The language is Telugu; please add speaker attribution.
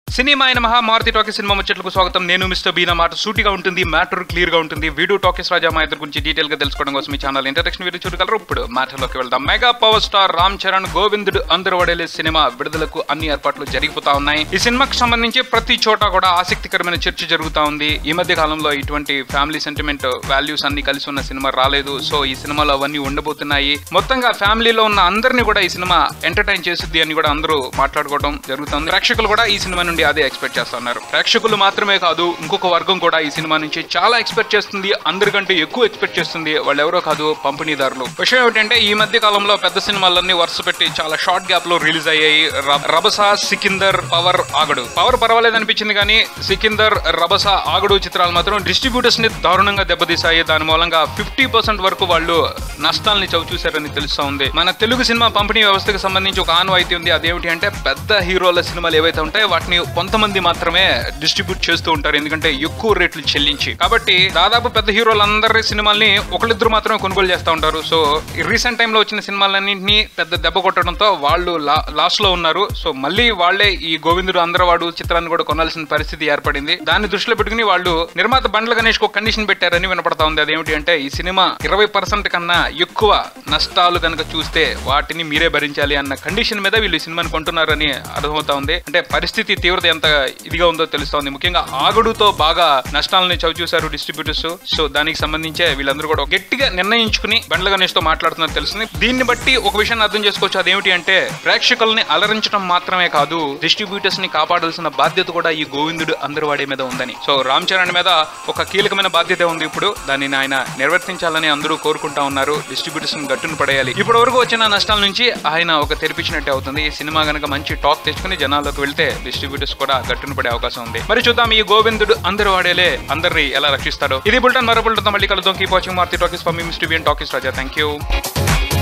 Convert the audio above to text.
Speaker 1: సినిమా అయిన మహా మారుతి టాకీస్ సినిమా ముచ్చట్లకు స్వాగతం నేను మిస్టర్ బీనా మాట సూటిగా ఉంటుంది మ్యాటర్ క్లియర్ గా ఉంటుంది వీడియో టాకీస్ రాజా మా ఇద్దరు గురించి డీటెయిల్ గా తెలుసుకోవడం కోసం ఈ ఛానల్ ఇంట్రడక్షన్ వీడియో చూడగలరు ఇప్పుడు మ్యాటర్లోకి వెళ్దాం mega power star Ram Charan Govindudu Andaru Vadele cinema విడుదలకు అన్ని ఏర్పాట్లు జరిగిపోతా ఉన్నాయి ఈ సినిమాకి సంబంధించి ప్రతి చోట కూడా ఆసక్తికరమైన చర్చ జరుగుతా ఉంది ఈ మధ్య కాలంలో ఇటువంటి ఫ్యామిలీ సెంటిమెంట్ వాల్యూస్ అన్ని కలిసి ఉన్న సినిమా రాలేదు సో ఈ సినిమాలో అవన్నీ ఉండబోతున్నాయి మొత్తంగా ఫ్యామిలీలో ఉన్న అందరినీ కూడా ఈ సినిమా ఎంటర్టైన్ చేస్తుంది అని కూడా అందరూ మాట్లాడుకోవడం జరుగుతుంది ప్రేక్షకులు కూడా ఈ సినిమా నుండి అదే ఎక్స్పెక్ట్ చేస్తున్నారు ప్రేక్షకులు మాత్రమే కాదు ఇంకొక వర్గం కూడా ఈ సినిమా నుంచి చాలా ఎక్స్పెక్ట్ చేస్తుంది అందరికంటే ఎక్కువ ఎక్స్పెక్ట్ చేస్తుంది వాళ్ళు ఎవరో కాదు పంపిణీదారులు విషయం ఏమిటంటే ఈ మధ్య కాలంలో పెద్ద సినిమాలన్నీ వరుస పెట్టి చాలా షార్ట్ గ్యాప్ లో రిలీజ్ అయ్యాయి ర- రభస సికిందర్ పవర్ ఆగడు పవర్ పర్వాలేదు అనిపించింది కానీ సికిందర్ రభస ఆగడు చిత్రాలు మాత్రం డిస్ట్రిబ్యూటర్స్ ని దారుణంగా దెబ్బతీశాయి దాని మూలంగా ఫిఫ్టీ పర్సెంట్ వరకు వాళ్ళు నష్టాలని చవి చూశారని తెలుస్తా ఉంది మన తెలుగు సినిమా పంపిణీ వ్యవస్థకు సంబంధించి ఒక ఆను అయితే ఉంది అదేమిటి అంటే పెద్ద హీరోల సినిమాలు ఏవైతే ఉంటాయో వాటిని కొంతమంది మాత్రమే డిస్ట్రిబ్యూట్ చేస్తూ ఉంటారు ఎందుకంటే ఎక్కువ రేట్లు చెల్లించి కాబట్టి దాదాపు పెద్ద హీరోలందరి సినిమాల్ని ఒకళ్ళిద్దరు మాత్రమే కొనుగోలు చేస్తూ ఉంటారు సో రీసెంట్ టైంలో వచ్చిన సినిమాలన్నింటినీ పెద్ద దెబ్బ కొట్టడంతో వాళ్ళు లాస్ట్ లో ఉన్నారు సో మళ్ళీ వాళ్ళే ఈ గోవిందుడు అందరవాడు చిత్రాన్ని కూడా కొనాల్సిన పరిస్థితి ఏర్పడింది దాన్ని దృష్టిలో పెట్టుకుని వాళ్ళు నిర్మాత బండ్ల గణేష్ ఒక కండిషన్ పెట్టారని వినపడతా ఉంది అదేమిటి అంటే ఈ సినిమా ఇరవై పర్సెంట్ కన్నా ఎక్కువ నష్టాలు కనుక చూస్తే వాటిని మీరే భరించాలి అన్న కండిషన్ మీద వీళ్ళు ఈ సినిమాని కొంటున్నారని అర్థమవుతా ఉంది అంటే పరిస్థితి తీవ్రత ఎంత ఇదిగా ఉందో తెలుస్తోంది ముఖ్యంగా ఆగుడుతో బాగా నష్టాలని చవి చూశారు డిస్ట్రిబ్యూటర్స్ సో దానికి సంబంధించే వీళ్ళందరూ కూడా గట్టిగా నిర్ణయించుకుని బండ్ల గణేష్ తో మాట్లాడుతున్నారు తెలుస్తుంది దీన్ని బట్టి ఒక విషయాన్ని అర్థం చేసుకోవచ్చు అదేమిటి అంటే ప్రేక్షకుల్ని అలరించడం మాత్రమే కాదు డిస్ట్రిబ్యూటర్స్ ని కాపాడాల్సిన బాధ్యత కూడా ఈ గోవిందుడు అందరి వాడి మీద ఉందని సో రామ్ చరణ్ మీద ఒక కీలకమైన బాధ్యత ఉంది ఇప్పుడు దానిని ఆయన నిర్వర్తించాలని అందరూ కోరుకుంటా ఉన్నారు డిస్ట్రిబ్యూటర్స్ ని గట్టును పడేయాలి ఇప్పటి వరకు వచ్చిన నష్టాల నుంచి ఆయన ఒక తెరిపించినట్టే అవుతుంది ఈ సినిమా గనక మంచి టాక్ తెచ్చుకుని జనాల్లోకి వెళ్తే డిస్ట్రిబ్యూటర్స్ కూడా గట్టును పడే అవకాశం ఉంది మరి చూద్దాం ఈ గోవిందుడు అందరు వాడేలే అందరిని ఎలా రక్షిస్తాడో ఇది బుల్టన్ మరో బుల్టన్ మళ్ళీ కలుద్దాం keep watching Marthi talkies for మీ mister talkies Raja thank you